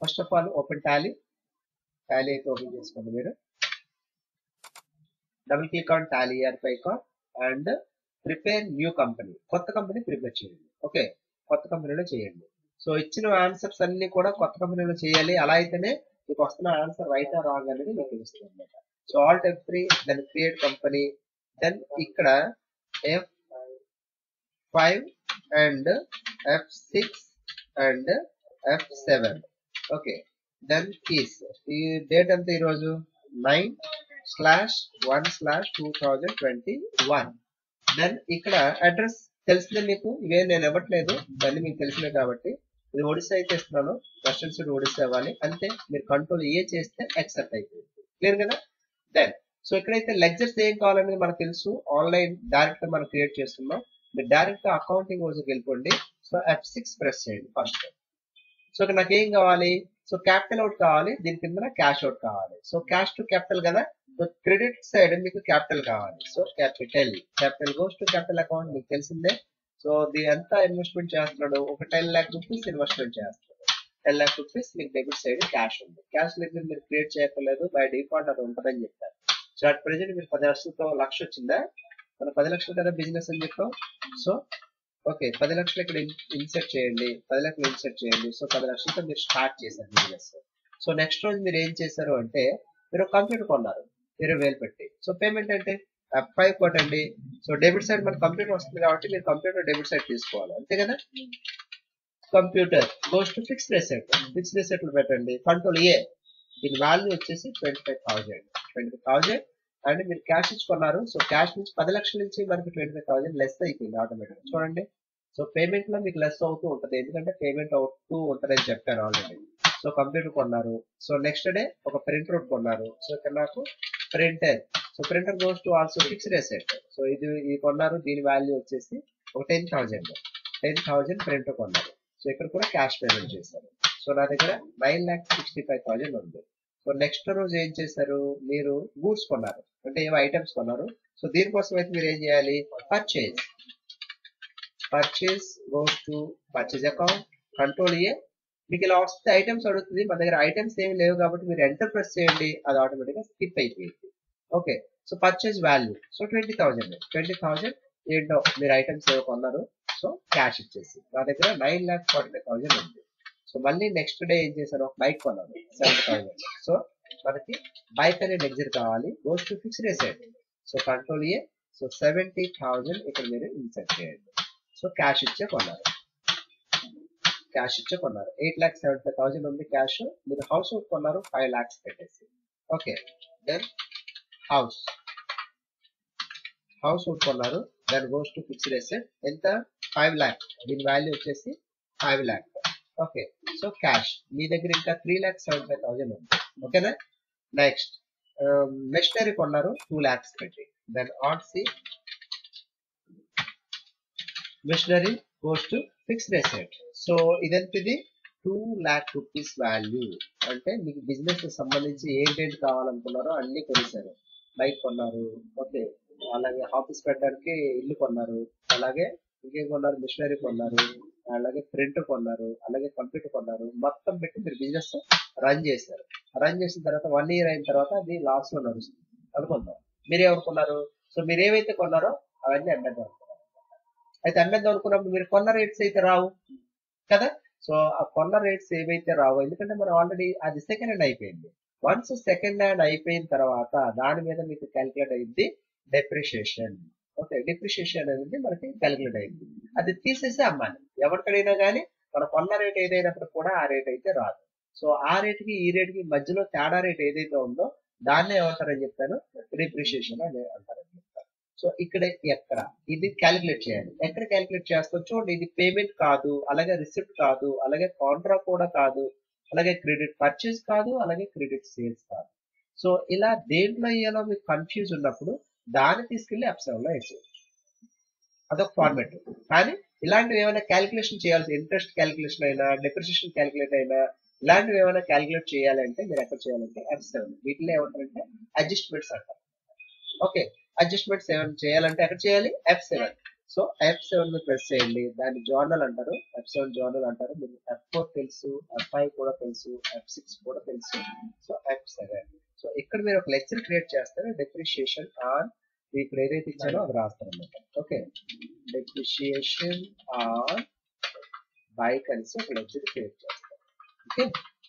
first of all open Tally Tally అయితే open చేసుకోండి మీరు double click on Tally year icon and prepare new company కొత్త company prepare చేయండి okay కొత్త కంపెనీలో చేయండి సో ఇచ్చిన ఆన్సర్స్ అన్ని కూడా కొత్త కంపెనీలో చేయాలి అలా అయితేనే మీకు వస్తున్న ఆన్సర్ రైట్ ఆర్ రాంగ్ అనేది మీకు తెలుస్తుంది అనమాట so Alt F three then create company then ఇక్కడ F five and F six and F seven okay then keys ఈ డేట్ ఎంత ఈరోజు nine slash one slash two thousand twenty one then ఇక్కడ address తెలిసిందే మీకు ఇవే నేను ఇవ్వట్లేదు ఇవన్నీ మీకు తెలిసినవి కాబట్టి ఇది ఒడిస్సా అయితే ఇస్తున్నాను వెస్టర్న్ సైడ్ ఒడిస్సా ఇవ్వాలి అంతే మీరు కంట్రోల్ ఏ చేస్తే యాక్సెప్ట్ అయిపోయింది క్లియర్ కదా దెన్ సో ఇక్కడైతే లెక్చర్స్ ఏం కావాలనేది మనకు తెలుసు ఆన్లైన్ డైరెక్ట్ మనం క్రియేట్ చేస్తున్నాం మీరు డైరెక్ట్ అకౌంటింగ్ రోజుకి వెళ్ళిపోండి సో ఎఫ్ సిక్స్ ప్రెస్ చేయండి ఫస్ట్ సో ఇక్కడ నాకు ఏం కావాలి సో క్యాపిటల్ అవుట్ కావాలి దీని కింద క్యాష్ అవుట్ కావాలి సో క్యాష్ టు క్యాపిటల్ కదా సో క్రెడిట్ సైడ్ మీకు క్యాపిటల్ కావాలి so capital capital goes to capital account మీకు తెలిసిందే సో దీని ఎంత ఇన్వెస్ట్మెంట్ చేస్తున్నాడు ఒక టెన్ ల్యాక్ రూపీస్ ఇన్వెస్ట్మెంట్ చేస్తున్నాడు టెన్ ల్యాక్ రూపీస్ మీకు డెబిట్ సైడ్ క్యాష్ ఉంది క్యాష్ దగ్గర మీరు క్రియేట్ చేయక్కర్లేదు బై డిఫాల్ట్ అది ఉంటుందని చెప్పారు సో అట్ ప్రెసెంట్ మీరు పది లక్షలతో లక్ష వచ్చిందా మన పది లక్షలు కదా బిజినెస్ అని చెప్పాం సో ఓకే పది లక్షలు ఇక్కడ ఇన్సెట్ చేయండి పది లక్షలు ఇన్సెట్ చేయండి సో పది లక్షలతో మీరు స్టార్ట్ చేశారు బిజినెస్ సో నెక్స్ట్ రోజు మీరు ఏం చేశారు అంటే మీరు కంప్యూటర్ కొన్నారు ఇరవై వేలు పెట్టి సో పేమెంట్ అంటే ఫైవ్ కొట్టండి సో డెబిట్ సైడ్ మన కంప్యూటర్ వస్తుంది కాబట్టి మీరు కంప్యూటర్ డెబిట్ సైడ్ తీసుకోవాలి అంతే కదా computer goes to fixed asset fixed asset పెట్టండి కంట్రోల్ ఏ దీని వాల్యూ వచ్చేసి twenty five thousand twenty five thousand and మీరు క్యాష్ ఇచ్చుకున్నారు సో క్యాష్ నుంచి పది లక్షల నుంచి మనకి ట్వంటీ ఫైవ్ థౌసండ్ లెస్ అయిపోయింది ఆటోమేటిక్ చూడండి సో పేమెంట్ లో మీకు లెస్ అవుతూ ఉంటుంది ఎందుకంటే పేమెంట్ అవుతూ ఉంటుందని చెప్పాను ఆల్రెడీ సో కంప్యూటర్ కొన్నారు సో నెక్స్ట్ డే ఒక ప్రింటర్ అవుట్ కొన్నారు సో ఇక్కడ నాకు printer so printer goes to also fixed asset so ఇది ఇది కొన్నారు దీని వాల్యూ వచ్చేసి ఒక ten thousand ten thousand printer కొన్నారు సో ఇక్కడ కూడా క్యాష్ పేమెంట్ చేశారు సో నా దగ్గర nine lakh sixty five thousand ఉంది సో నెక్స్ట్ రోజు ఏం చేశారు మీరు గూడ్స్ కొన్నారు అంటే ఏవో ఐటమ్స్ కొన్నారు సో దీనికోసం అయితే మీరు ఏం చేయాలి purchase purchase goes to purchase account control A మీకు ఇలా వస్తే ఐటమ్స్ అడుగుతుంది మన దగ్గర ఐటమ్స్ ఏమి లేవు కాబట్టి మీరు ఎంటర్ ప్రెస్ చేయండి అది ఆటోమేటిక్ గా స్కిప్ అయిపోయింది okay so purchase value so twenty thousand twenty thousand ఏంటో మీరు ఐటమ్స్ ఏవో కొన్నారు సో క్యాష్ ఇచ్చేసి నా దగ్గర nine lakh forty five thousand ఉంది సో మళ్ళీ నెక్స్ట్ డే ఏం చేశాను ఒక బైక్ కొన్నాను సెవెంటీ థౌసండ్ సో మనకి బైక్ అనే లెగ్జర్ కావాలి goes to fixed asset so control A so seventy thousand ఇక్కడ మీరు ఇన్సెట్ చేయండి సో క్యాష్ ఇచ్చే కొన్నారు క్యాష్ ఇచ్చే కొన్నారు eight lakh seventy five thousand ఉంది క్యాష్ మీరు హౌస్ హోల్డ్ కొన్నారు ఫైవ్ ల్యాక్స్ పెట్టేసి okay then house household కొన్నారు then goes to fixed asset ఎంత ఫైవ్ ల్యాక్ దీని వాల్యూ వచ్చేసి five lakh okay so cash మీ దగ్గర ఇంకా three lakh seventy five thousand ఉంది ఓకేనా నెక్స్ట్ మెషినరీ కొన్నారు టూ ల్యాక్స్ పెట్టి దెన్ ఆట్ సి machinery goes to fixed asset so ఇదంతది టూ ల్యాక్ రూపీస్ వాల్యూ అంటే మీకు బిజినెస్ సంబంధించి ఏంటేంటి కావాలనుకున్నారో అన్ని కొనేసారు బైక్ కొన్నారు ఓకే అలాగే ఆఫీస్ పెట్టడానికి ఇల్లు కొన్నారు అలాగే ఇంకేం కొన్నారు మిషనరీ కొన్నారు అలాగే ప్రింటర్ కొన్నారు అలాగే కంప్యూటర్ కొన్నారు మొత్తం పెట్టి మీరు బిజినెస్ రన్ చేశారు రన్ చేసిన తర్వాత వన్ ఇయర్ అయిన తర్వాత అది లాస్ లో నడుస్తుంది అనుకుందాం మీరు ఏమనుకున్నారు సో మీరు ఏవైతే కొన్నారో అవన్నీ అమ్మేద్దాం అనుకున్నారు అయితే అమ్మేద్దాం అనుకున్నప్పుడు మీరు కొన్న రేట్స్ అయితే రావు కదా సో ఆ కొన్న రేట్స్ ఏవైతే రావు ఎందుకంటే మనం ఆల్రెడీ అది సెకండ్ హ్యాండ్ అయిపోయింది వన్స్ సెకండ్ హ్యాండ్ అయిపోయిన తర్వాత దాని మీద మీకు క్యాలిక్యులేట్ అయింది డెప్రిషియేషన్ ఓకే డిప్రిషియేషన్ అనేది మనకి క్యాలిక్యులేట్ అయింది అది తీసేసి అమ్మాలి ఎవరికైనా కానీ మన కొన్న రేట్ ఏదైనప్పుడు కూడా ఆ రేట్ అయితే రాదు సో ఆ రేటుకి ఈ రేటుకి మధ్యలో తేడా రేట్ ఏదైతే ఉందో దాన్నే ఏమంటారని చెప్తాను డిప్రిషియేషన్ అని అంటారని చెప్తాను సో ఇక్కడ ఎక్కడ ఇది క్యాలిక్యులేట్ చేయాలి ఎక్కడ క్యాలిక్యులేట్ చేస్తాం చూడండి ఇది పేమెంట్ కాదు అలాగే రిసిప్ట్ కాదు అలాగే కాంట్రా కూడా కాదు అలాగే క్రెడిట్ పర్చేస్ కాదు అలాగే క్రెడిట్ సేల్స్ కాదు సో ఇలా దేంట్లో ఇయ్యాలో మీకు కన్ఫ్యూజ్ ఉన్నప్పుడు దాన్ని తీసుకెళ్లి అప్సెవెన్ లో వేసేయచ్చు అదొక ఫార్మేట్ కానీ ఇలాంటివి ఏమైనా క్యాలిక్యులేషన్ చేయాల్సి ఇంట్రెస్ట్ క్యాలిక్యులేషన్ అయినా డెప్రిసియేషన్ క్యాలిక్యులేట్ అయినా ఇలాంటివి ఏమైనా క్యాలిక్యులేట్ చేయాలంటే మీరు ఎక్కడ చేయాలంటే ఎఫ్ సెవెన్ వీటిలో ఏమంటారంటే అడ్జస్ట్మెంట్స్ అంటారు ఓకే అడ్జస్ట్మెంట్స్ ఏమైనా చేయాలంటే ఎక్కడ చేయాలి F seven so F seven press చేయండి దాన్ని జర్నల్ అంటారు ఎఫ్ సెవెన్ జర్నల్ అంటారు మీకు ఎఫ్ ఫోర్ తెలుసు ఎఫ్ ఫైవ్ కూడా తెలుసు ఎఫ్ సిక్స్ కూడా తెలుసు సో ఎఫ్ సెవెన్ సో ఇక్కడ మీరు ఒక లెక్చర్ క్రియేట్ చేస్తారు డెప్రిషియేషన్ ఆన్ ఇక్కడ ఏదైతే ఇచ్చారో అది రాస్తారు అనమాట ఓకే డెప్రిషియేషన్ ఆన్ బైక్ అనేసి ఒక లెక్చర్ క్రియేట్ చేస్తారు ఓకే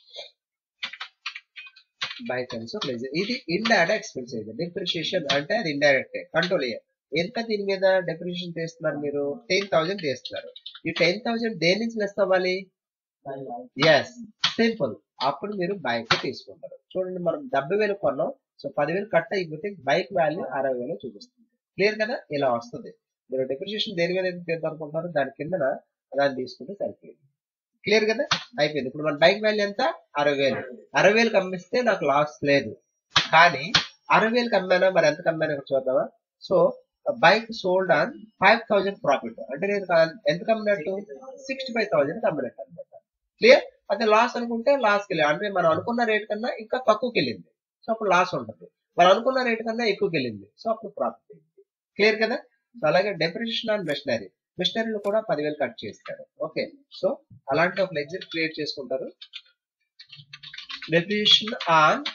బైక్ అనేసి ఒక లెక్చర్ ఇది ఇండైరెక్ట్ ఎక్స్పెన్స్ ఇది డిప్రిషియేషన్ అంటే అది ఇండైరెక్ట్ కంట్రోల్ అయ్యారు ఎంత దీని మీద డెప్రిషియేషన్ చేస్తున్నారు మీరు టెన్ థౌసండ్ చేస్తున్నారు ఈ టెన్ థౌసండ్ దేని నుంచి లెస్ అవ్వాలి ఎస్ సింపుల్ అప్పుడు మీరు బైక్ తీసుకుంటారు చూడండి మనం డెబ్బై వేలు కొన్నాం సో పదివేలు కట్ అయిపోతే బైక్ వాల్యూ అరవై వేలు చూపిస్తుంది క్లియర్ కదా ఇలా వస్తుంది మీరు డిప్రిషియేషన్ దేని మీద అయితే చేద్దాం అనుకుంటున్నారో దాని కింద దాన్ని తీసుకుంటే సరిపోయింది క్లియర్ కదా అయిపోయింది ఇప్పుడు మన బైక్ వాల్యూ ఎంత అరవై వేలు అరవై వేలకు అమ్మిస్తే నాకు లాస్ లేదు కానీ అరవై వేలకు అమ్మానా మరి ఎంత అమ్మానా ఇక్కడ చూద్దామా so bike sold on five thousand profit అంటే నేను కా- ఎంత అమ్మినట్టు సిక్స్టీ ఫైవ్ థౌజండ్ అమ్మినట్టు అనమాట క్లియర్ అదే లాస్ అనుకుంటే లాస్కి వెళ్ళి అంటే మనం అనుకున్న రేట్ కన్నా ఇంకా తక్కువకి వెళ్ళింది సో అప్పుడు లాస్ ఉంటుంది మనం అనుకున్న రేట్ కన్నా ఎక్కువకి వెళ్ళింది సో అప్పుడు ప్రాఫిట్ అయింది క్లియర్ కదా సో అలాగే డెప్రిషియేషన్ ఆన్ మెషినరీ మిషనరీలు కూడా పదివేలు కట్ చేస్తారు ఓకే సో అలాంటి ఒక లెక్చర్ క్రియేట్ చేసుకుంటారు depreciation on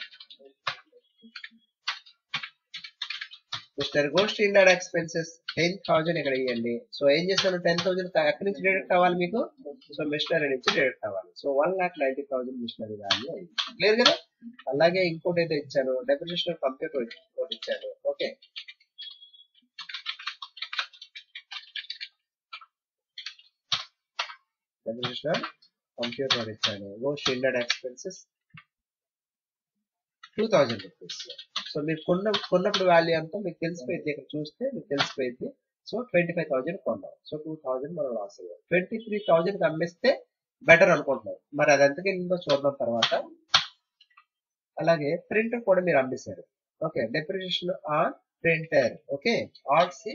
mister goes to indirect expenses ten thousand ఇక్కడ ఇవ్వండి సో ఏం చేస్తాను టెన్ థౌసండ్ ఎక్కడి నుంచి డైరెక్ట్ అవ్వాలి మీకు సో మిషనరీ నుంచి డైరెక్ట్ అవ్వాలి so one lakh ninety thousand machinery value అయింది క్లియర్ కదా అలాగే ఇంకోటి అయితే ఇచ్చాను డెప్రిషియేషన్ కంప్యూటర్ ఇంకోటి ఇచ్చాను ఓకే డెప్రిషియేషన్ కంప్యూటర్ ఇచ్చాను goes to indirect expenses two thousand rupees so మీరు కొన్న కొన్నప్పుడు వాల్యూ అంతా మీకు తెలిసిపోయింది ఇక్కడ చూస్తే మీకు తెలిసిపోయింది సో ట్వంటీ ఫైవ్ థౌజండ్ కొన్నాం సో టూ థౌజండ్ మనం లాస్ అయ్యాం ట్వంటీ త్రీ థౌజండ్ అమ్మేస్తే బెటర్ అనుకుంటున్నాం మరి అది ఎంతకి వెళ్ళిందో చూద్దాం తర్వాత అలాగే ప్రింటర్ కూడా మీరు అమ్మేశారు okay depreciation on printer okay ఆర్సి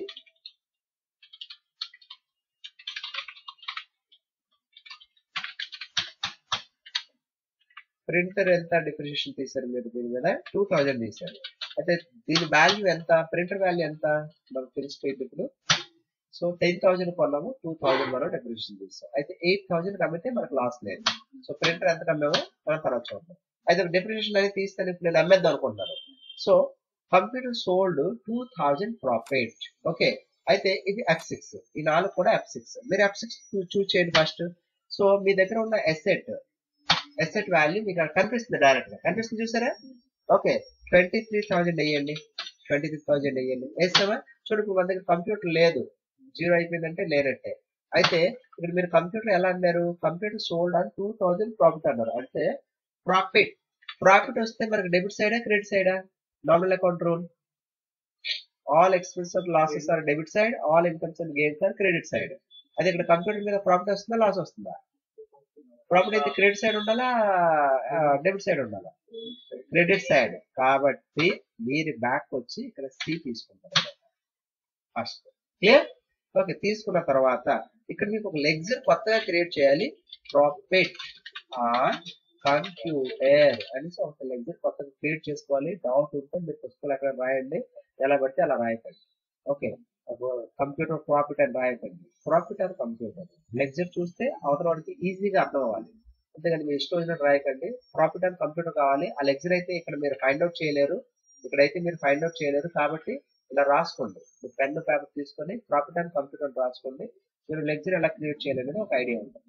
ప్రింటర్ ఎంత డిప్రిషియేషన్ తీశారు మీరు దీని మీద టూ థౌజండ్ తీశారు అయితే దీని వాల్యూ ఎంత ప్రింటర్ వాల్యూ ఎంత మనకు తెలిసిపోయింది ఇప్పుడు సో టెన్ థౌజండ్ కొన్నాము టూ థౌజండ్ మనం డెప్రిషియేషన్ తీసాం అయితే ఎయిట్ థౌజండ్ కమ్మితే మనకు లాస్ లేదు సో ప్రింటర్ ఎంత కమ్మామో మనం తర్వాత చూద్దాం అయితే డెప్రిషియేషన్ అనేది తీస్తాను ఇప్పుడు నేను అమ్మేద్దాం అనుకుంటున్నాను so computer sold two thousand profit okay అయితే ఇది ఎఫ్ సిక్స్ ఈ నాలుగు కూడా ఎఫ్ సిక్స్ మీరు ఎఫ్ సిక్స్ చూస్ చేయండి ఫస్ట్ సో మీ దగ్గర ఉన్న ఎసెట్ ఎసెట్ వాల్యూ మీకు అక్కడ కనిపిస్తుంది డైరెక్ట్ గా కనిపిస్తుంది చూసారా ఓకే ట్వంటీ త్రీ థౌజండ్ వేయండి ట్వంటీ త్రీ థౌజండ్ వేయండి వేస్తామా చూడు ఇప్పుడు మన దగ్గర కంప్యూటర్ లేదు జీరో అయిపోయిందంటే లేనట్టే అయితే ఇక్కడ మీరు కంప్యూటర్ ఎలా అన్నారు computer sold on two thousand profit అన్నారు అంటే ప్రాఫిట్ ప్రాఫిట్ వస్తే మనకి డెబిట్ సైడా క్రెడిట్ సైడా normal account rule all expenses of losses are debit side all incomes and gains are credit side అదే ఇక్కడ కంప్యూటర్ మీద ప్రాఫిట్ వస్తుందా లాస్ వస్తుందా ప్రాఫిట్ అయితే క్రెడిట్ సైడ్ ఉండాలా డెబిట్ సైడ్ ఉండాలా క్రెడిట్ సైడ్ కాబట్టి మీరు బ్యాక్ వచ్చి ఇక్కడ సి తీసుకుంటారు ఫస్ట్ క్లియర్ ఓకే తీసుకున్న తర్వాత ఇక్కడ మీకు ఒక లెగ్జర్ కొత్తగా క్రియేట్ చేయాలి ప్రాఫిట్ ఆన్ కంప్యూటర్ అనేసి ఒక లెగ్జర్ కొత్తగా క్రియేట్ చేసుకోవాలి డౌట్ ఉంటే మీరు పుస్తకాలు అక్కడ రాయండి ఎలా పడితే అలా రాయకండి ఓకే కంప్యూటర్ ప్రాఫిట్ అని రాయకండి ప్రాఫిట్ అని కంప్యూటర్ లెక్చర్ చూస్తే అవతల వాడికి ఈజీగా అర్థం అవ్వాలి అంతేగాని మీ ఇష్టం వచ్చినట్టు రాయకండి ప్రాఫిట్ అండ్ కంప్యూటర్ కావాలి ఆ లెక్చర్ అయితే ఇక్కడ మీరు ఫైండ్ అవుట్ చేయలేరు ఇక్కడైతే మీరు ఫైండ్ అవుట్ చేయలేరు కాబట్టి ఇలా రాసుకోండి మీరు పెన్ పేపర్ తీసుకొని ప్రాఫిట్ అండ్ కంప్యూటర్ రాసుకోండి మీరు లెక్చర్ ఎలా క్రియేట్ చేయాలనేది ఒక ఐడియా ఉంటుంది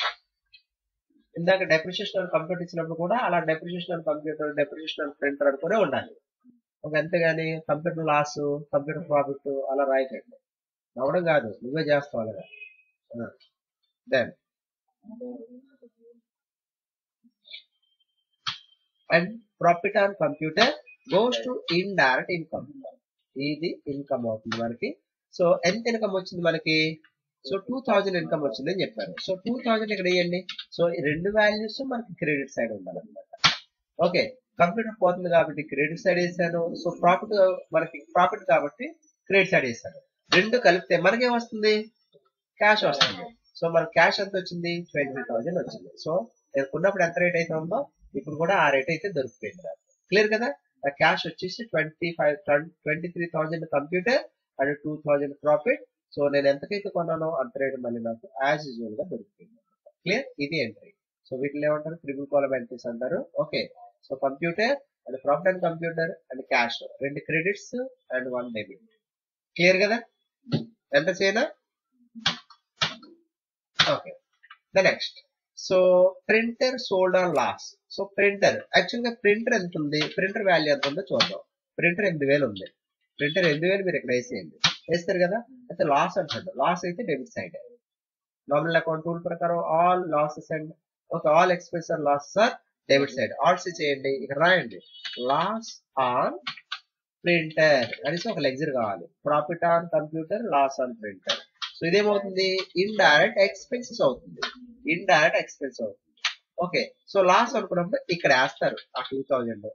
ఇందాక డెప్రిషియేషన్ అండ్ కంప్యూటర్ ఇచ్చినప్పుడు కూడా అలా depreciation and computer depreciation and printer అనుకునే ఉండాలి ఒక అంతేగాని కంప్యూటర్ లాస్ కంప్యూటర్ ప్రాఫిట్ అలా రాయకండి నవ్వడం కాదు నువ్వే చేస్తావు అలాగా then and profit on computer goes to indirect income ఇది ఇన్కమ్ అవుతుంది మనకి సో ఎంత ఇన్కమ్ వచ్చింది మనకి సో టూ థౌజండ్ ఇన్కమ్ వచ్చింది అని చెప్పారు సో టూ థౌజండ్ ఇక్కడ వేయండి సో ఈ రెండు వాల్యూస్ మనకి క్రెడిట్ సైడ్ ఉండాలన్నమాట ఓకే కంప్యూటర్ పోతుంది కాబట్టి క్రెడిట్ సైడ్ వేసాను సో ప్రాఫిట్ మనకి ప్రాఫిట్ కాబట్టి క్రెడిట్ సైడ్ వేసాను రెండు కలిపితే మనకేం వస్తుంది క్యాష్ వస్తుంది సో మన క్యాష్ ఎంత వచ్చింది ట్వంటీ థౌజండ్ వచ్చింది సో నేను కొన్నప్పుడు ఎంత రేట్ అయితే ఉందో ఇప్పుడు కూడా ఆ రేట్ అయితే దొరికిపోయింది నాకు క్లియర్ కదా ఆ క్యాష్ వచ్చేసి twenty five twenty three thousand computer and two thousand profit so నేను ఎంతకైతే కొన్నానో అంత రేటు మళ్ళీ నాకు యాజ్ యూజువల్ గా దొరికింది క్లియర్ ఇది ఎంట్రీ సో వీటిని ఏమంటారు త్రిబుల్ కాలం ఎంట్రీస్ అంటారు okay so computer and profit and computer and cash రెండు credits and one debit clear కదా ఎంత చేయనా okay the next so printer sold on loss so printer actual గా printer ఎంత ఉంది ప్రింటర్ వాల్యూ ఎంత ఉందో చూద్దాం ప్రింటర్ ఎనిమిది వేలు ఉంది ప్రింటర్ ఎనిమిది వేలు మీరు ఇక్కడ వేసేయండి వేస్తారు కదా అయితే లాస్ అంటాడు లాస్ అయితే debit side normal account rule ప్రకారం all losses and okay all expense are loss are debit side ఆల్స్ చేయండి ఇక్కడ రాయండి లాస్ ఆన్ ప్రింటర్ అనేసి ఒక లెక్చర్ కావాలి profit on computer loss on printer so ఇదేమవుతుంది ఇన్ డైరెక్ట్ ఎక్స్పెన్సెస్ అవుతుంది ఇన్ డైరెక్ట్ ఎక్స్పెన్స్ అవుతుంది ఓకే సో లాస్ అనుకున్నప్పుడు ఇక్కడ వేస్తారు ఆ టూ థౌజండ్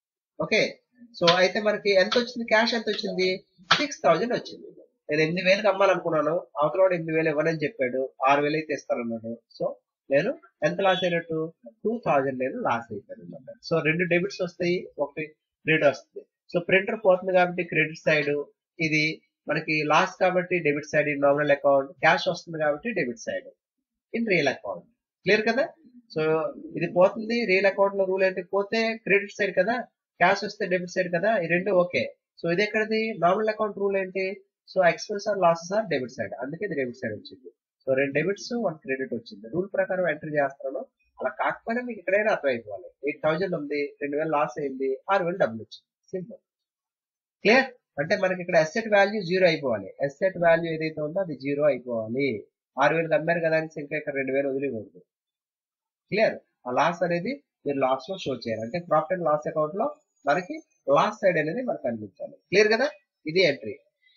ఓకే సో అయితే మనకి ఎంత వచ్చింది క్యాష్ ఎంత వచ్చింది సిక్స్ థౌజండ్ వచ్చింది నేను ఎనిమిది వేలకు అమ్మాలనుకున్నాను అవతల వాడు ఎనిమిది వేలు ఇవ్వనని చెప్పాడు ఆరు వేలు అయితే ఇస్తానన్నాడు సో నేను ఎంత లాస్ అయినట్టు టూ థౌజండ్ నేను లాస్ అయిపోయాను అనమాట సో రెండు డెబిట్స్ వస్తాయి ఒకటి క్రెడిట్ వస్తుంది సో ప్రింటర్ పోతుంది కాబట్టి క్రెడిట్ సైడ్ ఇది మనకి లాస్ కాబట్టి debit side in nominal account cash వస్తుంది కాబట్టి debit side in real account clear కదా సో ఇది పోతుంది రియల్ అకౌంట్ లో రూల్ ఏంటి పోతే క్రెడిట్ సైడ్ కదా క్యాష్ వస్తే డెబిట్ సైడ్ కదా ఈ రెండు ఓకే సో ఇది ఎక్కడది నామినల్ అకౌంట్ రూల్ ఏంటి so expense are losses are debit side అందుకే ఇది డెబిట్ సైడ్ వచ్చింది సో రెండు డెబిట్స్ వన్ క్రెడిట్ వచ్చింది రూల్ ప్రకారం ఎంట్రీ చేస్తున్నాను అలా కాకపోయినా మీకు ఎక్కడైనా అర్థమైపోవాలి ఎయిట్ థౌజండ్ ఉంది రెండు వేలు లాస్ అయింది ఆరు వేలు డబ్బులు వచ్చింది సింపుల్ క్లియర్ అంటే మనకి ఇక్కడ ఎస్సెట్ వాల్యూ జీరో అయిపోవాలి ఎస్సెట్ వాల్యూ ఏదైతే ఉందో అది జీరో అయిపోవాలి ఆరు వేలు అమ్మారు కదా అని ఇంకా ఇక్కడ రెండు వేలు వదిలికూడదు క్లియర్ ఆ లాస్ అనేది మీరు లాస్ లో షో చేయాలి అంటే ప్రాఫిట్ అండ్ లాస్ అకౌంట్ లో మనకి లాస్ సైడ్ అనేది మనకు కనిపించాలి క్లియర్ కదా ఇది ఎంట్రీ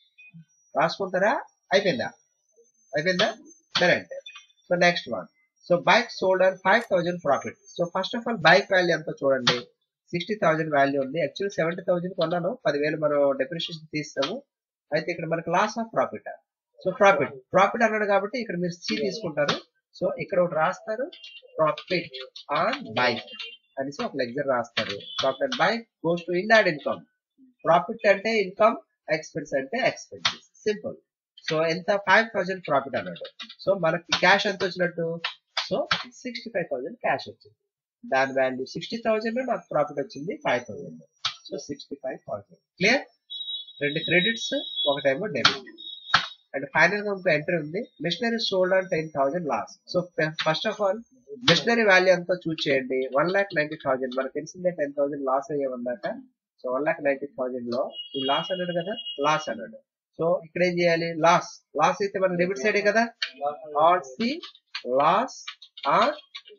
రాసుకుంటారా అయిపోయిందా అయిపోయిందా సరే అంటే so next one so bike sold and five thousand profit so first of all bike value ఎంతో చూడండి సిక్స్టీ థౌజండ్ వాల్యూ ఉంది యాక్చువల్ సెవెంటీ థౌజండ్ కొన్నాను పదివేలు మనం డెప్రిషియేషన్ తీస్తాము అయితే ఇక్కడ మనకి loss of profit so profit profit అన్నాడు కాబట్టి ఇక్కడ మీరు సి తీసుకుంటారు సో ఇక్కడ ఒకటి రాస్తారు ప్రాఫిట్ ఆన్ బైక్ అనేసి ఒక లెక్చర్ రాస్తారు profit and bike goes to ఇన్డాడ్ ఇన్కమ్ ప్రాఫిట్ అంటే ఇన్కమ్ ఎక్స్పెన్స్ అంటే ఎక్స్పెన్సెస్ సింపుల్ సో ఎంత ఫైవ్ థౌజండ్ ప్రాఫిట్ అన్నాడు సో మనకి క్యాష్ ఎంత వచ్చినట్టు so sixty five thousand cash వచ్చింది దాని వాల్యూ సిక్స్టీ థౌజండ్ నాకు ప్రాఫిట్ వచ్చింది five thousand so sixty five thousand clear రెండు క్రెడిట్స్ ఒకటేమో డెబిట్ అండ్ ఫైనల్ గా ఎంట్రీ ఉంది machinery sold and ten thousand loss so first of all machinery value అంతా choose చేయండి వన్ లాక్ నైన్టీ థౌసండ్ మనకు తెలిసిందే టెన్ థౌసండ్ లాస్ అయ్యామన్నాక so one lakh ninety thousand లో ఈ లాస్ అన్నాడు కదా లాస్ అన్నాడు సో ఇక్కడ ఏం చేయాలి లాస్ లాస్ అయితే మన డెబిట్ సైడే కదా ఆన్ సి loss on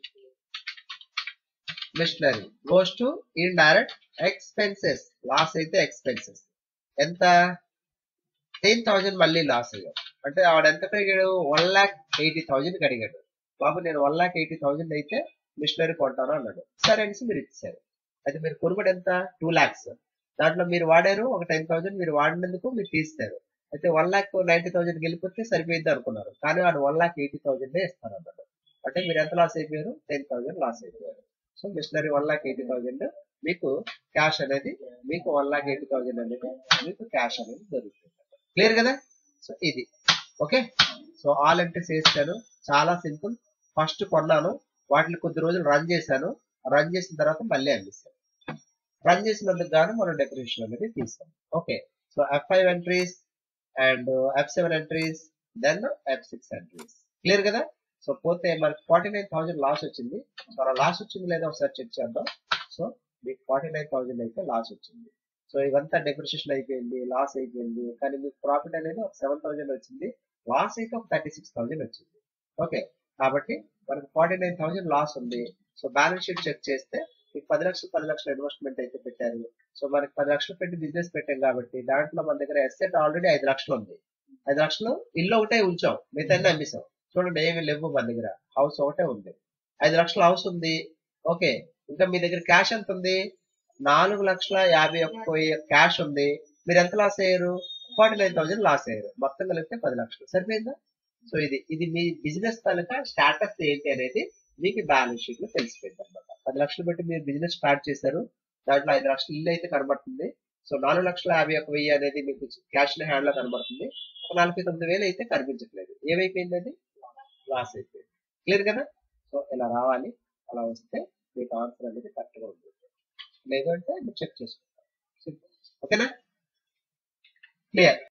machinery goes to indirect expenses loss అయితే ఎక్స్పెన్సెస్ ఎంత టెన్ థౌజండ్ మళ్ళీ లాస్ అయ్యాం అంటే ఆవిడ ఎంత అడిగాడు వన్ లాక్ ఎయిటీ థౌజండ్ అడిగాడు బాబు నేను వన్ లాక్ ఎయిటీ థౌజండ్ అయితే మిషనరీ కొంటాను అన్నాడు సరే అనేసి మీరు ఇచ్చారు అయితే మీరు కొనుగోడు ఎంత టూ లాక్స్ దాంట్లో మీరు వాడారు ఒక టెన్ థౌజండ్ మీరు వాడినందుకు మీరు తీస్తారు అయితే వన్ లాక్ నైన్టీ థౌజండ్ వెళ్ళిపోతే సరిపోయింది అనుకున్నారు కానీ వాడు వన్ లాక్ ఎయిటీ థౌజండ్ ఇస్తారు అన్నాడు అంటే మీరు ఎంత లాస్ అయిపోయారు టెన్ థౌజండ్ లాస్ అయిపోయారు so machinery one lakh eighty thousand మీకు క్యాష్ అనేది మీకు వన్ లాక్ ఎయిటీ థౌజండ్ అనేది మీకు క్యాష్ అనేది దొరుకుతుంది క్లియర్ కదా సో ఇది ఓకే సో ఆల్ ఎంట్రీస్ వేసాను చాలా సింపుల్ ఫస్ట్ కొన్నాను వాటిని కొద్ది రోజులు రన్ చేశాను రన్ చేసిన తర్వాత మళ్ళీ అందిస్తాను రన్ చేసినందుకు గాను మనం డెకరేషన్ అనేది తీస్తాం okay so F five entries and F seven entries then F six entries clear కదా సో పోతే మనకి ఫార్టీ నైన్ థౌసండ్ లాస్ వచ్చింది సో అలా లాస్ వచ్చింది లేదా ఒకసారి చెక్ చేద్దాం సో మీకు ఫార్టీ నైన్ థౌసండ్ అయితే లాస్ వచ్చింది సో ఇదంతా డెప్రిషియేషన్ అయిపోయింది లాస్ అయిపోయింది కానీ మీకు ప్రాఫిట్ అనేది ఒక సెవెన్ థౌసండ్ వచ్చింది లాస్ అయితే ఒక థర్టీ సిక్స్ థౌసండ్ వచ్చింది ఓకే కాబట్టి మనకు ఫార్టీ నైన్ థౌసండ్ లాస్ ఉంది సో బ్యాలెన్స్ షీట్ చెక్ చేస్తే మీకు పది లక్షలు పది లక్షల ఇన్వెస్ట్మెంట్ అయితే పెట్టారు సో మనకి పది లక్షలు పెట్టి బిజినెస్ పెట్టాం కాబట్టి దాంట్లో మన దగ్గర ఎస్సెట్ ఆల్రెడీ ఐదు లక్షలు ఉంది ఐదు లక్షలు ఇల్లు ఒకటే ఉంచాం మిగతా అన్ని అమ్మేసాం చూడండి ఏమి లేవు మన దగ్గర హౌస్ ఒకటే ఉంది ఐదు లక్షల హౌస్ ఉంది ఓకే ఇంకా మీ దగ్గర క్యాష్ ఎంత ఉంది నాలుగు లక్షల యాభై ఒక్క క్యాష్ ఉంది మీరు ఎంత లాస్ అయ్యారు ఫార్టీ నైన్ థౌసండ్ లాస్ అయ్యారు మొత్తం కలిపితే పది లక్షలు సరిపోయిందా సో ఇది ఇది మీ బిజినెస్ తాలూకా స్టాటస్ ఏంటి అనేది మీకు బ్యాలెన్స్ షీట్ లో తెలిసిపోయింది అనమాట పది లక్షలు పెట్టి మీరు బిజినెస్ స్టార్ట్ చేశారు దాంట్లో ఐదు లక్షలు ఇల్లు అయితే కనబడుతుంది సో నాలుగు లక్షల యాభై ఒక్క వెయ్యి అనేది మీకు క్యాష్ హ్యాండ్ లో కనబడుతుంది ఒక నలభై తొమ్మిది వేలు అయితే కనిపించట్లేదు ఏమైపోయింది అది లాస్ అయిపోయింది క్లియర్ కదా సో ఇలా రావాలి అలా వస్తే మీకు ఆన్సర్ అనేది కరెక్ట్ గా ఉంటుంది లేదు అంటే మీరు చెక్ చేసుకుంటారు ఓకేనా క్లియర్